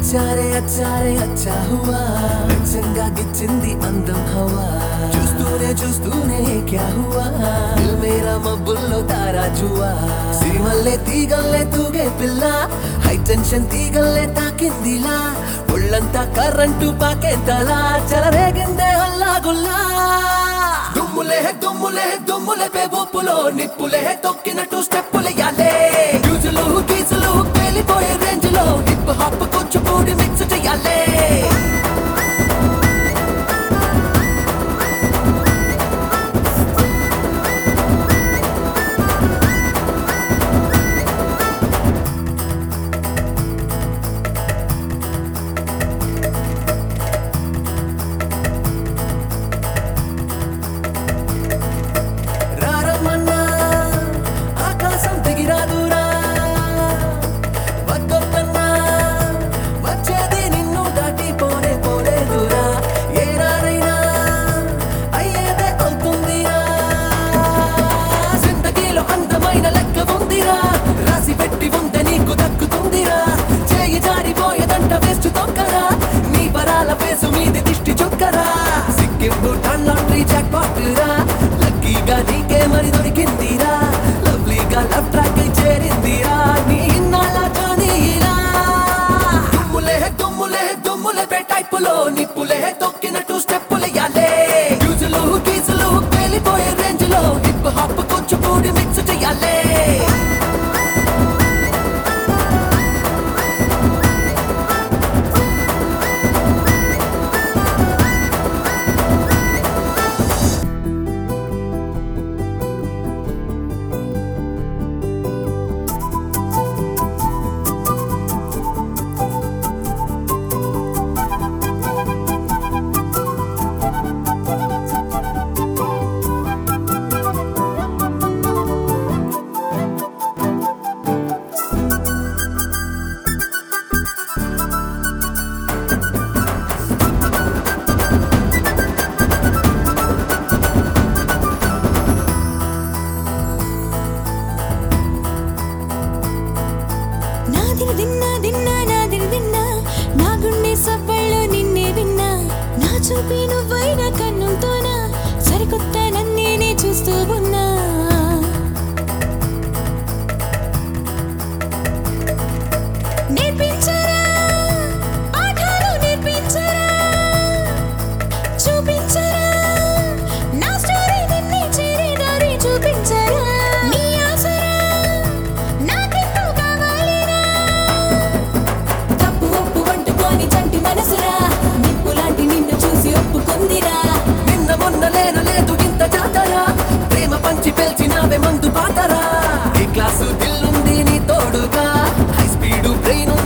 అచ్చారే అచ్చారే అచ్చా హువా వెచ్చంగా గిచ్చింది అందం హవా చూస్తూనే చూస్తూనే క్యా హువా దిల్ మేరా మబ్బుల్లో తారా జువా సిరిమల్లే తీగల్లే తూగే పిల్ల హై టెన్షన్ తీగల్లే తాకిందిలా ఒళ్ళంతా కర్రంటు పాకేంతలా చెలరేగిందే హల్లా గుల్లా దుమ్ములే దుమ్ములే దుమ్ములే పేబొప్పులో నిప్పులే తొక్కినట్టు స్టెప్పులు యాలే యూజులు గీజులు పేలిపోయే రేంజ్ లో హిప్ హాప్ కూచిపూడి మిక్స్ చెయ్యాలే రారమ్మన్నా ఆకాశం దిగిరాదురా వద్దొద్దన్నా వచ్చేది నిన్ను దాటి పోనే పోలేదురా ఏ రారైనా అయ్యేదే అవుతుందిరా జిందగీలో అందమైన లెక్క ఉందిరా రాసి పెట్టి ఉంటే నీకు దక్కుతుందిరా చేయి జారిపోయేదంట వేస్ట్ తొక్కరా నీ పరాల ఫేసు మీది దిష్టి చొక్కరా సిక్కింపు టన్ లాండ్రీ జాక్ రా లక్కీగా నీకే మరి దొరికిందిరా లవ్లీగా లవ్ ట్రాక్ చేరిందిరా నీ ఇన్నాళ్ళ కానీ ఇలా దుమ్ములే దుమ్ములే దుమ్ములే టైపులో నిప్పులే తొక్కినట్టు స్టెప్పులు యాలే యూజులు గీజులు పేలిపోయే రేంజ్ లో హిప్ హాప్ కూచిపూడి మిక్స్ చెయ్యాలే నాదిన దిన్నా దిన్నా నాదిన దిన్నా నా గుండె సవ్వళ్ళు నిన్నే విన్నా నా చూపి నువ్వైన కన్నుతోనా సరికొత్త నన్నేనే చూస్తూ ఉన్నా నేర్పించరా పాఠాలు నేర్పించరా చూపించరా నా స్టోరీ నిన్నే చేరే దారి చూపించరా నీ ఆసరా నాకెంతో కావాలిరా తప్పు ఒప్పు వంటుకొని చంటి మనసురా నిప్పు లాంటి నిన్ను చూసి ఒప్పుకుందిరా నిన్న మొన్న లేను లేదు ఇంత జాతరా ప్రేమ పంచి పెల్చినావే మందు పాతరా ఏ క్లాసు దిల్లుంది నీ తోడుగా హై స్పీడ్ బ్రెయిన్